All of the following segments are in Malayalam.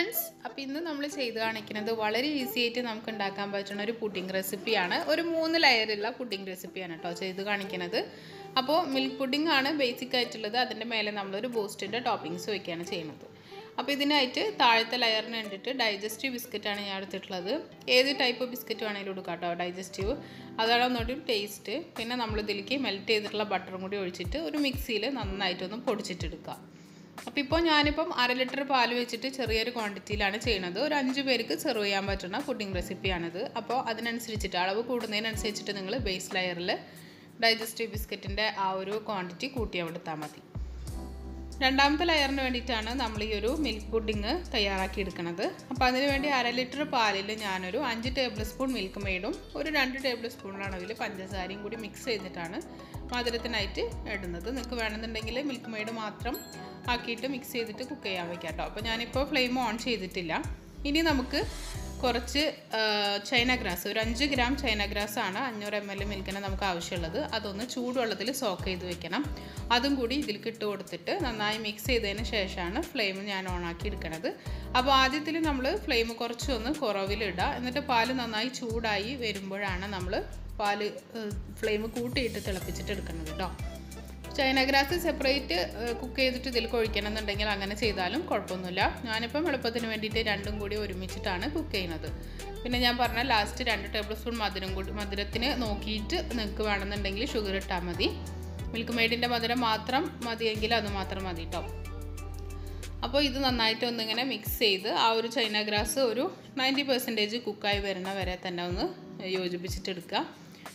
ഫ്രണ്ട്സ് അപ്പോൾ ഇന്ന് നമ്മൾ ചെയ്ത് കാണിക്കുന്നത് വളരെ ഈസി ആയിട്ട് നമുക്ക് ഉണ്ടാക്കാൻ പറ്റുന്ന ഒരു പുഡിംഗ് റെസിപ്പിയാണ് ഒരു മൂന്ന് ലെയറുള്ള പുഡിംഗ് റെസിപ്പിയാണ് കേട്ടോ ചെയ്ത് കാണിക്കുന്നത് അപ്പോൾ മിൽക്ക് പുഡിംഗ് ആണ് ബേസിക് ആയിട്ടുള്ളത് അതിൻ്റെ മേലെ നമ്മളൊരു ബൂസ്റ്റിൻ്റെ ടോപ്പിങ്സ് വയ്ക്കുകയാണ് ചെയ്യുന്നത് അപ്പോൾ ഇതിനായിട്ട് താഴത്തെ ലെയറിന് വേണ്ടിയിട്ട് ഡൈജസ്റ്റീവ് ബിസ്ക്കറ്റാണ് ഞാൻ എടുത്തിട്ടുള്ളത് ഏത് ടൈപ്പ് ബിസ്ക്കറ്റ് വേണമെങ്കിലും എടുക്കാം കേട്ടോ ഡൈജസ്റ്റീവ് അതാണ് ഒന്നുകൂടി ടേസ്റ്റ് പിന്നെ നമ്മൾ ഇതിലേക്ക് മെൽറ്റ് ചെയ്തിട്ടുള്ള ബട്ടറും കൂടി ഒഴിച്ചിട്ട് ഒരു മിക്സിയിൽ നന്നായിട്ടൊന്ന് പൊടിച്ചിട്ടെടുക്കുക അപ്പോൾ ഇപ്പോൾ ഞാനിപ്പം അര ലിറ്റർ പാൽ വെച്ചിട്ട് ചെറിയൊരു ക്വാണ്ടിറ്റിയിലാണ് ചെയ്യുന്നത് ഒരു അഞ്ച് പേർക്ക് സെർവ് ചെയ്യാൻ പറ്റുന്ന പുഡിംഗ് റെസിപ്പിയാണിത് അപ്പോൾ അതിനനുസരിച്ചിട്ട് അളവ് കൂടുന്നതിനനുസരിച്ചിട്ട് നിങ്ങൾ ബേസ് ലെയറിൽ ഡൈജസ്റ്റീവ് ബിസ്ക്കറ്റിൻ്റെ ആ ഒരു ക്വാണ്ടിറ്റി കൂട്ടിയെടുത്താൽ മതി രണ്ടാമത്തെ ലെയറിന് വേണ്ടിയിട്ടാണ് നമ്മൾ ഈ ഒരു മിൽക്ക് പുഡിങ് തയ്യാറാക്കി എടുക്കുന്നത് അപ്പോൾ അതിന് വേണ്ടി അര ലിറ്റർ പാലിൽ ഞാനൊരു അഞ്ച് ടേബിൾ സ്പൂൺ മിൽക്ക് മെയ്ഡും ഒരു രണ്ട് ടേബിൾ സ്പൂൺ അളവിൽ പഞ്ചസാരയും കൂടി മിക്സ് ചെയ്തിട്ടാണ് മധുരത്തിനായിട്ട് ഇടുന്നത് നിങ്ങൾക്ക് വേണമെന്നുണ്ടെങ്കിൽ മിൽക്ക് മെയ്ഡ് മാത്രം ആക്കിയിട്ട് മിക്സ് ചെയ്തിട്ട് കുക്ക് ചെയ്യാൻ വയ്ക്കാം കേട്ടോ അപ്പോൾ ഞാനിപ്പോൾ ഫ്ലെയിം ഓൺ ചെയ്തിട്ടില്ല ഇനി നമുക്ക് കുറച്ച് ചൈന ഗ്രാസ് ഒരു അഞ്ച് ഗ്രാം ചൈന ഗ്രാസ് ആണ് അഞ്ഞൂറ് എം എൽ മിൽക്കിന് നമുക്ക് ആവശ്യമുള്ളത് അതൊന്ന് ചൂടുവെള്ളത്തിൽ സോക്ക് ചെയ്ത് വെക്കണം അതും കൂടി ഇതിലേക്ക് ഇട്ട് കൊടുത്തിട്ട് നന്നായി മിക്സ് ചെയ്തതിന് ശേഷമാണ് ഫ്ലെയിം ഞാൻ ഓണാക്കി എടുക്കണത് അപ്പോൾ ആദ്യത്തിൽ നമ്മൾ ഫ്ലെയിം കുറച്ചൊന്ന് കുറവിലിടുക എന്നിട്ട് പാല് നന്നായി ചൂടായി വരുമ്പോഴാണ് നമ്മൾ പാല് ഫ്ലെയിം കൂട്ടിയിട്ട് തിളപ്പിച്ചിട്ട് എടുക്കുന്നത് കേട്ടോ ചൈന ഗ്രാസ് സെപ്പറേറ്റ് കുക്ക് ചെയ്തിട്ട് ഇതിൽ കൊഴിക്കണം എന്നുണ്ടെങ്കിൽ അങ്ങനെ ചെയ്താലും കുഴപ്പമൊന്നുമില്ല ഞാനിപ്പം എളുപ്പത്തിന് വേണ്ടിയിട്ട് രണ്ടും കൂടി ഒരുമിച്ചിട്ടാണ് കുക്ക് ചെയ്യുന്നത് പിന്നെ ഞാൻ പറഞ്ഞ ലാസ്റ്റ് രണ്ട് ടേബിൾ സ്പൂൺ മധുരം കൂടി മധുരത്തിന് നോക്കിയിട്ട് നിങ്ങൾക്ക് വേണമെന്നുണ്ടെങ്കിൽ ഷുഗർ ഇട്ടാൽ മതി മിൽക്ക് മെയ്ഡിൻ്റെ മധുരം മാത്രം മതിയെങ്കിൽ അത് മാത്രം മതി കേട്ടോ അപ്പോൾ ഇത് നന്നായിട്ട് ഒന്നിങ്ങനെ മിക്സ് ചെയ്ത് ആ ഒരു ചൈന ഗ്രാസ് ഒരു നയൻറ്റി പെർസെൻറ്റേജ് കുക്കായി വരുന്ന വരെ തന്നെ ഒന്ന് യോജിപ്പിച്ചിട്ടെടുക്കുക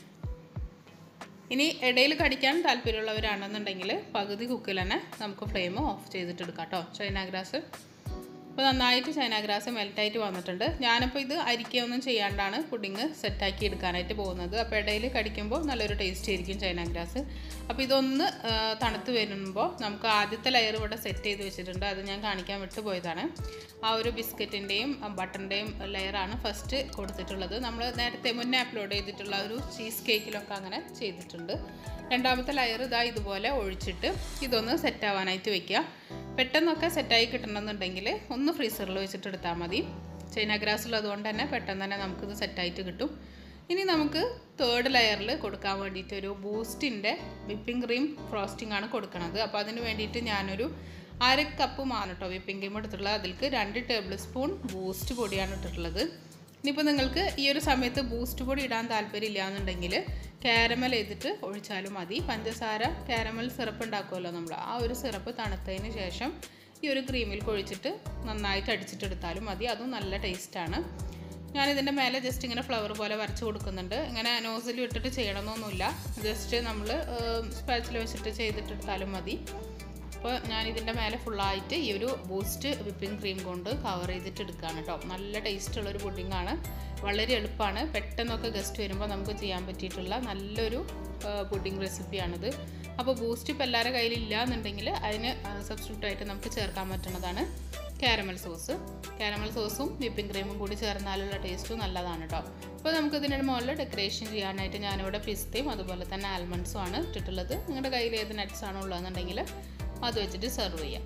ഇനി ഇടയിൽ കടിക്കാൻ താല്പര്യമുള്ളവരാണെന്നുണ്ടെങ്കിൽ പകുതി കുക്കിൽ തന്നെ നമുക്ക് ഫ്ലെയിം ഓഫ് ചെയ്തിട്ടെടുക്കാം കേട്ടോ ചൈന ഗ്രാസ് അപ്പോൾ നന്നായിട്ട് ചൈന ഗ്രാസ് മെൽറ്റായിട്ട് വന്നിട്ടുണ്ട് ഞാനിപ്പോൾ ഇത് അരിക്കുകയൊന്നും ചെയ്യാണ്ടാണ് പുഡിങ് സെറ്റാക്കി എടുക്കാനായിട്ട് പോകുന്നത് അപ്പോൾ ഇടയിൽ കടിക്കുമ്പോൾ നല്ലൊരു ടേസ്റ്റ് ആയിരിക്കും ചൈന ഗ്രാസ് അപ്പോൾ ഇതൊന്ന് തണുത്ത് വരുമ്പോൾ നമുക്ക് ആദ്യത്തെ ലെയർ ഇവിടെ സെറ്റ് ചെയ്ത് വെച്ചിട്ടുണ്ട് അത് ഞാൻ കാണിക്കാൻ വിട്ടു പോയതാണ് ആ ഒരു ബിസ്ക്കറ്റിൻ്റെയും ബട്ടറിൻ്റെയും ലെയറാണ് ഫസ്റ്റ് കൊടുത്തിട്ടുള്ളത് നമ്മൾ നേരത്തെ മുന്നേ അപ്ലോഡ് ചെയ്തിട്ടുള്ള ഒരു ചീസ് കേക്കിലൊക്കെ അങ്ങനെ ചെയ്തിട്ടുണ്ട് രണ്ടാമത്തെ ലെയർ ഇതാ ഇതുപോലെ ഒഴിച്ചിട്ട് ഇതൊന്ന് സെറ്റ് ആവാനായിട്ട് വെക്കുക പെട്ടെന്നൊക്കെ സെറ്റായി കിട്ടണമെന്നുണ്ടെങ്കിൽ ഒന്ന് ഫ്രീസറിൽ വെച്ചിട്ട് എടുത്താൽ മതി ചൈന ഗ്രാസ് ഉള്ളതുകൊണ്ട് തന്നെ പെട്ടെന്ന് തന്നെ നമുക്കിത് സെറ്റായിട്ട് കിട്ടും ഇനി നമുക്ക് തേർഡ് ലെയറിൽ കൊടുക്കാൻ വേണ്ടിയിട്ട് ഒരു ബൂസ്റ്റിൻ്റെ വിപ്പിംഗ് ക്രീം ഫ്രോസ്റ്റിംഗ് ആണ് കൊടുക്കുന്നത് അപ്പോൾ അതിന് വേണ്ടിയിട്ട് ഞാനൊരു അര കപ്പ് മാണ് കേട്ടോ വിപ്പിംഗ് ക്രീം എടുത്തിട്ടുള്ളത് അതിലേക്ക് രണ്ട് ടേബിൾ സ്പൂൺ ബൂസ്റ്റ് പൊടിയാണ് ഇട്ടിട്ടുള്ളത് ഇനിയിപ്പോൾ നിങ്ങൾക്ക് ഈ ഒരു സമയത്ത് ബൂസ്റ്റ് പൊടി ഇടാൻ താല്പര്യമില്ല എന്നുണ്ടെങ്കിൽ കാരമൽ ചെയ്തിട്ട് ഒഴിച്ചാലും മതി പഞ്ചസാര കാരമൽ സിറപ്പ് ഉണ്ടാക്കുമല്ലോ നമ്മൾ ആ ഒരു സിറപ്പ് തണുത്തതിന് ശേഷം ഈ ഒരു ക്രീമിൽ കൊഴിച്ചിട്ട് നന്നായിട്ട് അടിച്ചിട്ടെടുത്താലും മതി അതും നല്ല ടേസ്റ്റാണ് ഞാനിതിൻ്റെ മേലെ ജസ്റ്റ് ഇങ്ങനെ ഫ്ലവർ പോലെ വരച്ച് കൊടുക്കുന്നുണ്ട് ഇങ്ങനെ നോസിൽ ഇട്ടിട്ട് ചെയ്യണമെന്നൊന്നുമില്ല ജസ്റ്റ് നമ്മൾ സ്പാച്ചിൽ വെച്ചിട്ട് ചെയ്തിട്ടെടുത്താലും മതി അപ്പോൾ ഞാൻ ഇതിൻ്റെ മേലെ ഫുള്ളായിട്ട് ഈ ഒരു ബൂസ്റ്റ് വിപ്പിംഗ് ക്രീം കൊണ്ട് കവർ ചെയ്തിട്ട് എടുക്കുകയാണ് കേട്ടോ നല്ല ടേസ്റ്റുള്ളൊരു പുഡിങ്ങാണ് വളരെ എളുപ്പമാണ് പെട്ടെന്നൊക്കെ ഗസ്റ്റ് വരുമ്പോൾ നമുക്ക് ചെയ്യാൻ പറ്റിയിട്ടുള്ള നല്ലൊരു പുഡിംഗ് റെസിപ്പിയാണിത് അപ്പോൾ ബൂസ്റ്റ് ഇപ്പോൾ എല്ലാവരുടെ കയ്യിലില്ല എന്നുണ്ടെങ്കിൽ അതിന് സബ്സ്റ്റിറ്റ്യൂട്ടായിട്ട് നമുക്ക് ചേർക്കാൻ പറ്റുന്നതാണ് കാരമൽ സോസ് കാരമൽ സോസും വിപ്പിംഗ് ക്രീമും കൂടി ചേർന്നാലുള്ള ടേസ്റ്റും നല്ലതാണ് കേട്ടോ അപ്പോൾ നമുക്ക് ഇതിൻ്റെ മുകളിൽ ഡെക്കറേഷൻ ചെയ്യാനായിട്ട് ഞാനിവിടെ പിസ്തയും അതുപോലെ തന്നെ ആൽമണ്ട്സും ആണ് ഇട്ടിട്ടുള്ളത് നിങ്ങളുടെ കയ്യിൽ ഏത് നട്ട്സ് ആണോ ഉള്ളതെന്നുണ്ടെങ്കിൽ അത് വെച്ചിട്ട് സെർവ് ചെയ്യാം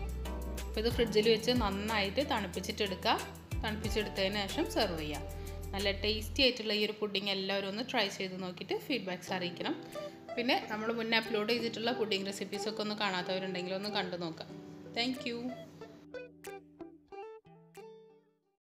അപ്പോൾ ഇത് ഫ്രിഡ്ജിൽ വെച്ച് നന്നായിട്ട് തണുപ്പിച്ചിട്ടെടുക്കുക തണുപ്പിച്ചെടുത്തതിന് ശേഷം സെർവ് ചെയ്യാം നല്ല ടേസ്റ്റി ആയിട്ടുള്ള ഈ ഒരു പുഡിങ് എല്ലാവരും ഒന്ന് ട്രൈ ചെയ്ത് നോക്കിയിട്ട് ഫീഡ്ബാക്ക്സ് അറിയിക്കണം പിന്നെ നമ്മൾ മുന്നേ അപ്ലോഡ് ചെയ്തിട്ടുള്ള പുഡിങ് റെസിപ്പീസൊക്കെ ഒന്ന് കാണാത്തവരുണ്ടെങ്കിൽ ഒന്ന് കണ്ടു നോക്കാം താങ്ക്